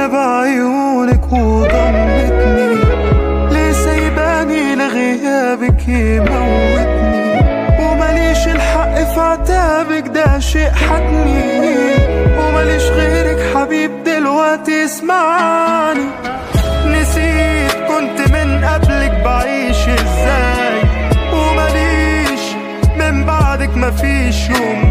الدنيا بعيونك وضمتني ليه سايباني لغيابك يموتني ومليش الحق في عتابك ده شيء حتمي ومليش غيرك حبيب دلوقتي اسمعني نسيت كنت من قبلك بعيش ازاي ومليش من بعدك مفيش يوم